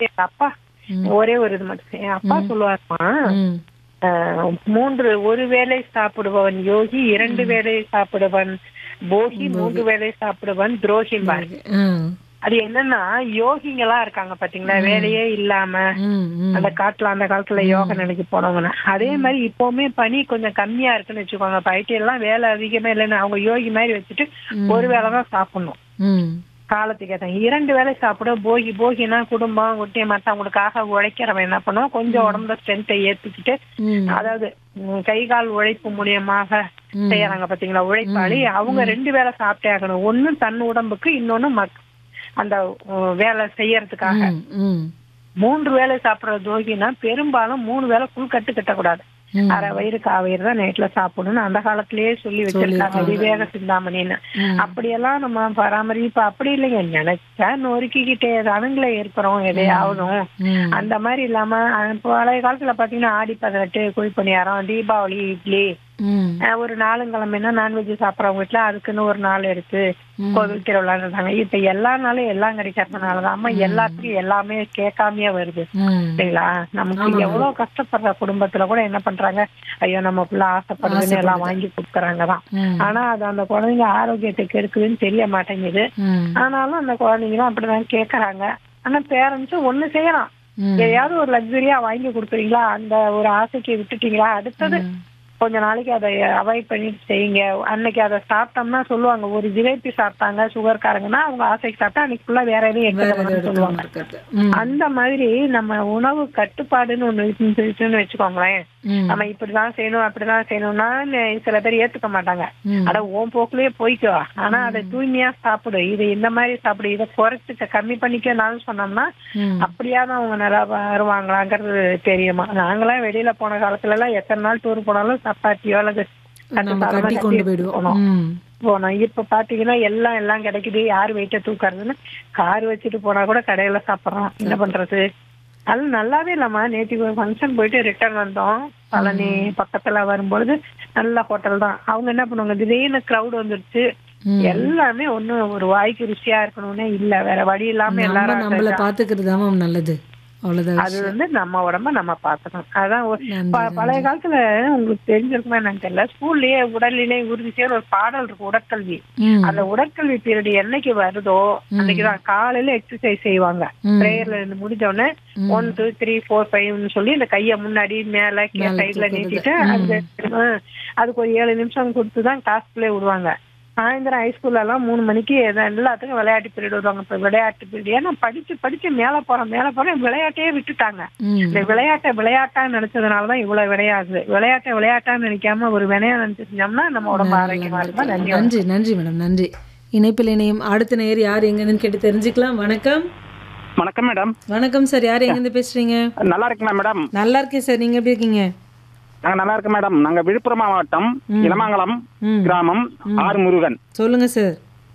எங்க அப்பா ம். ஒரே ஒரு இது மட்டும் என் அப்பா சொல்லுவாருமா ம். ஆஹ், மூன்று ஒரு வேளை சாப்பிடுபவன் யோகி இரண்டு வேளை சாப்பிடுவன் போகி மூன்று வேளை சாப்பிடுவன் துரோகிம்பார் ஆ. அது என்னன்னா யோகிங்களா இருக்காங்க பாத்தீங்களா வேலையே இல்லாம ம், ம். அந்த காட்டுல அந்த காலத்துல யோக நிலைக்கு போனவங்க அதே மாதிரி இப்பவுமே பனி கொஞ்சம் கம்மியா இருக்குன்னு வச்சுக்கோங்க இப்ப ஐடி எல்லாம் வேலை அதிகமா இல்லைன்னு அவங்க யோகி மாதிரி வச்சுட்டு ஒரு வேளை தான் சாப்பிடணும் ம். காலத்துக்கு ஏற்ற இரண்டு வேளை சாப்பிட போகி போகினா குடும்பம் குட்டி மத்தவங்களுக்காக உழைக்கிறவன் என்ன பண்ணுவான் கொஞ்சம் உடம்புல ஸ்ட்ரென்த்தை ஏத்துக்கிட்டு ம். அதாவது உம், கை கால் உழைப்பு மூலியமாக செய்யறாங்க பாத்தீங்களா உழைப்பாளி அவங்க ரெண்டு வேளை சாப்பிட்டே ஆகணும் ஒண்ணு தன் உடம்புக்கு இன்னொன்னு மக் அந்த உம், வேலை செய்யறதுக்காக ம், ம். மூன்று வேளை சாப்பிடுற தோகினா பெரும்பாலும் மூணு வேளை புல் கட்டு கட்டக்கூடாது ம். அரை வயிறு காவயிறு தான் நைட்ல சாப்பிடணும்னு அந்த காலத்திலேயே சொல்லி வச்சிருக்காங்க விவேக சிந்தாமணின்னு ம். அப்படியெல்லாம் நம்ம பராமரிப்பு அப்படி இல்லைங்க நினைச்சா நொறுக்கிக்கிட்டே அணுங்களை இருக்கிறோம் எதையாவதும் ம். அந்த மாதிரி இல்லாம அஹ் பழைய காலத்துல பாத்தீங்கன்னா ஆடி பதினெட்டு குழிப்பணியாரம் தீபாவளி இட்லி ம். அஹ் ஒரு நாளுங்கிழமைன்னா நான்வெஜ் சாப்பிட்றவங்க வீட்டுல அதுக்குன்னு ஒரு நாள் எடுத்து கோவில் திருவிழாங்க இப்ப எல்லா நாளும் எல்லாம் கிடைக்கிறதுனாலதான் அம்மா எல்லாத்துக்கும் எல்லாமே கேட்காமயே வருது ம். சரிங்களா நமக்கு எவ்வளவு கஷ்டப்படுற குடும்பத்துல கூட என்ன பண்றாங்க ஐயோ நம்ம பிள்ளை ஆசைப்படுதுன்னு எல்லாம் வாங்கி கொடுக்குறாங்க தான் ம். ஆனா அது அந்த குழந்தைங்க ஆரோக்கியத்துக்கு இருக்குதுன்னு தெரிய மாட்டேங்குது ம். ஆனாலும் அந்த குழந்தைங்களும் அப்படிதான் கேக்குறாங்க ஆனா பேரண்ட்ஸும் ஒண்ணு செய்யலாம் ம். எதையாவது ஒரு லக்ஸரியா வாங்கி கொடுக்குறீங்களா அந்த ஒரு ஆசைக்கு விட்டுட்டீங்களா அடுத்தது கொஞ்ச நாளைக்கு அதை அவாய்ட் பண்ணிட்டு செய்யுங்க அன்னைக்கு அதை சாப்பிட்டோம்னா சொல்லுவாங்க ஒரு ஜிலேபி சாப்பிட்டாங்க சுகர்காரங்கன்னா அவங்க ஆசைக்கு சாப்பிட்டா அன்னைக்கு ஃபுல்லா வேற எதையும் வேற எடுத்துக்க எதுவும் வேணாம்னு சொல்லுவாங்க எடுக்காம இருக்கிறது. ம். அந்த மாதிரி நம்ம உணவு கட்டுப்பாடுன்னு ஒண்ணு இருந்துச்சுன்னு வச்சுக்கோங்களேன் ம். நம்ம இப்படிதான் செய்யணும் அப்படிதான் செய்யணும்னா நெ- சில பேர் ஏத்துக்க மாட்டாங்க ம். அட உன் போக்குலயே போய்க்கோ ஆனா அதை தூய்மையா சாப்பிடு இது இந்த மாதிரி சாப்பிடு இதை குறைச்சிக்க கம்மி பண்ணிக்கனாலும் சொன்னோம்னா ம். அப்படியாவது அவங்க நல்லா வருவாங்களாங்கிறது தெரியுமா நாங்களாம் வெளியில போன காலத்துல எல்லாம் எத்தனை நாள் டூர் போனாலும் சப்பாத்தியோ அல்லது கட்டு நம்ம சாதமோ கட்டி கட்டி கொண்டு எடுத்துட்டு போயிடுவோம் போனோம் ம். போனோம் இப்ப பாத்தீங்கன்னா எல்லாம் எல்லாம் கிடைக்குது யார் வெயிட்ட தூக்கறதுன்னு கார் வச்சுட்டு போனா கூட கடையில சாப்பிடுறோம் என்ன பண்றது அது நல்லாவே இல்லாம நேற்று ஒரு ஃபங்க்ஷன் போயிட்டு ரிட்டர்ன் வந்தோம் பழனி பக்கத்துல வரும்பொழுது நல்ல ஹோட்டல் தான் அவங்க என்ன பண்ணுவாங்க திடீர்னு கிரவுட் வந்துருச்சு ம். எல்லாமே ஒண்ணும் ஒரு வாய்க்கு ருசியா இருக்கணும்னே இல்ல வேற வழி இல்லாம நம்ம எல்லாரும் நம்மள பாத்துக்கிறது தான் நல்லது அவ்வளவுதான் அது வந்து நம்ம உடம்ப நம்ம பாத்துக்கணும் அதான் ஒரு- நன்றி, ப- பழைய காலத்துல உங்களுக்கு தெரிஞ்சிருக்குமா என்னன்னு தெரியல ஸ்கூல்லயே உடல்நிலை உறுதி செய்ய ஒரு பாடல் இருக்கு உடற்கல்வி ம். அந்த உடற்கல்வி பீரியட் என்னைக்கு வருதோ அன்னைக்குதான் காலையில எக்ஸசைஸ் செய்வாங்க ம். பிரேயர்ல இருந்து முடிஞ்ச உடனே ஒன் டூ த்ரீ ஃபோர் ஃபைவ்னு சொல்லி இந்த கைய முன்னாடி மேல மேல சைட்ல தூக்குறது. நீட்டிட்டு அந்த ஆ, அதுக்கு ஒரு ஏழு நிமிஷம் கொடுத்து தான் கிளாஸ்க்குள்ளே விடுவாங்க சாயந்தரம் ஹைஸ்கூல்ல எல்லாம் மூணு மணிக்கு எதா- எல்லாத்துக்கும் விளையாட்டு பீரியட் விடுவாங்க இப்ப விளையாட்டு பீரியட் ஏன்னா படிச்சு படிச்சு மேல போறோம் மேல போறோம் விளையாட்டையே விட்டுட்டாங்க ம். இந்த விளையாட்டை விளையாட்டா நினைச்சதுனாலதான் இவ்வளவு விளையாடுது விளையாட்டை விளையாட்டா நினைக்காம ஒரு வினையா நினைச்சு செஞ்சோம்னா நம்ம உடம்பு ஆரோக்கியமா இருக்கும் நன்றி நன்றி நன்றி மேடம் நன்றி இணைப்பில் இணையம் அடுத்த நேர் யார் எங்கன்னு கேட்டு தெரிஞ்சுக்கலாம் வணக்கம் வணக்கம் மேடம் வணக்கம் சார் யார் எங்கேருந்து பேசுறீங்க நல்லா இருக்கீங்களா மேடம் நல்லா இருக்கேன் சார் நீங்க எப்படி இருக்கீங்க நாங்க நல்லா இருக்கோம் மேடம் நாங்க விழுப்புரம் மாவட்டம் இளமங்கலம் ம். கிராமம் ஆர் முருகன் சொல்லுங்க சார்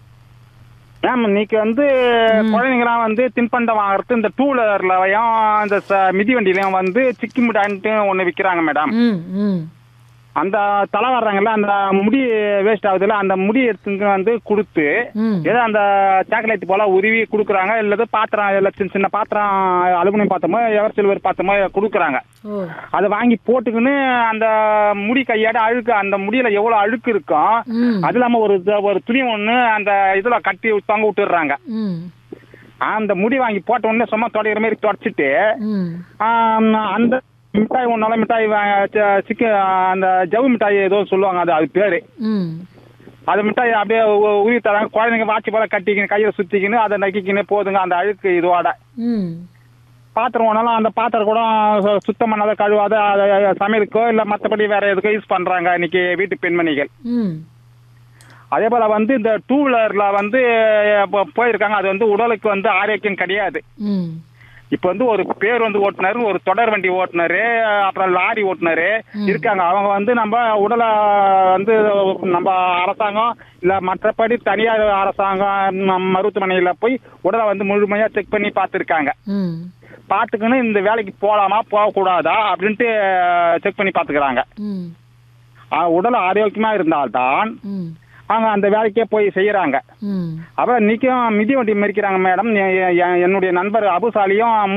மேம் இன்னைக்கு வந்து குழந்தைங்களாம் வந்து தின்பண்டம் வாங்குறது இந்த டூ வீலர்லயும் இந்த ச- மிதி வண்டியிலயும் வந்து சிக்கி மிட்டான்ட்டு ஒண்ணு விக்கிறாங்க மேடம் ம் ம் அந்த தலை வர்றாங்கல்ல அந்த முடி வேஸ்ட் ஆகுதுல்ல அந்த முடி எடுத்துங்க வந்து கொடுத்து ம் ஏதோ அந்த சாக்லேட் போல உருவி கொடுக்குறாங்க இல்லது பாத்திரம் இல்ல சின்ன சின்ன பாத்திரம் அலுமினியம் பாத்திரமோ எவர் சில்வர் பாத்திரமோ கொடுக்குறாங்க ஓ அதை வாங்கி போட்டுக்கின்னு அந்த முடி கையாட அழுக்கு அந்த முடியில எவ்வளவு அழுக்கு இருக்கும் ம் அது இல்லாம ஒரு த- ஒரு துணி ஒண்ணு அந்த இதுல கட்டி தொங்க விட்டுடுறாங்க ம் அந்த முடி வாங்கி போட்ட உடனே சும்மா தொடைகிற மாதிரி தொடச்சிட்டு ம் ஆம், அந்த மிட்டாய் ஒன்னால மிட்டாய் வா- ச- சிக்க அந்த ஜவு மிட்டாய் ஏதோ சொல்லுவாங்க அது அது பேரு ம் அது மிட்டாய் அப்படியே உ- உருவி தராங்க குழந்தைங்க வாட்சி போல கட்டிக்கின்னு கையில சுத்திக்கின்னு அதை நக்கிக்கின்னு போதுங்க அந்த அழுக்கு இதோட ம் பாத்திரம் ஒன்றாலும் அந்த பாத்திரம் கூட சு- சுத்தம் பண்ணாத கழுவாத அதை சமையலுக்கோ இல்லை மற்றபடி வேற எதுக்கோ யூஸ் பண்றாங்க இன்னைக்கு வீட்டு பெண்மணிகள் ம் அதே போல வந்து இந்த டூ வீலர்ல வந்து இப்போ போயிருக்காங்க அது வந்து உடலுக்கு வந்து ஆரோக்கியம் கிடையாது ம் இப்போ வந்து ஒரு பேர் வந்து ஓட்டுநர் ஒரு தொடர் வண்டி ஓட்டுநர் அப்புறம் லாரி ஓட்டுநர் இருக்காங்க அவங்க வந்து நம்ம உடலை வந்து நம்ம அரசாங்கம் இல்ல மற்றபடி தனியார் அரசாங்கம் நம்ம மருத்துவமனையில போய் உடலை வந்து முழுமையா செக் பண்ணி பார்த்துருக்காங்க ம் பார்த்துக்கணும் இந்த வேலைக்கு போகலாமா போகக்கூடாதா அப்படின்ட்டு செக் பண்ணி பார்த்துக்கிறாங்க ம் உடல் ஆரோக்கியமா இருந்தால்தான் ம் அவங்க அந்த வேலைக்கே போய் செய்யறாங்க ம் அப்புறம் நிற்கும் மிதி வண்டி மெரிக்கிறாங்க மேடம் எ- எ- என்னுடைய நண்பர் அபுசாலியும்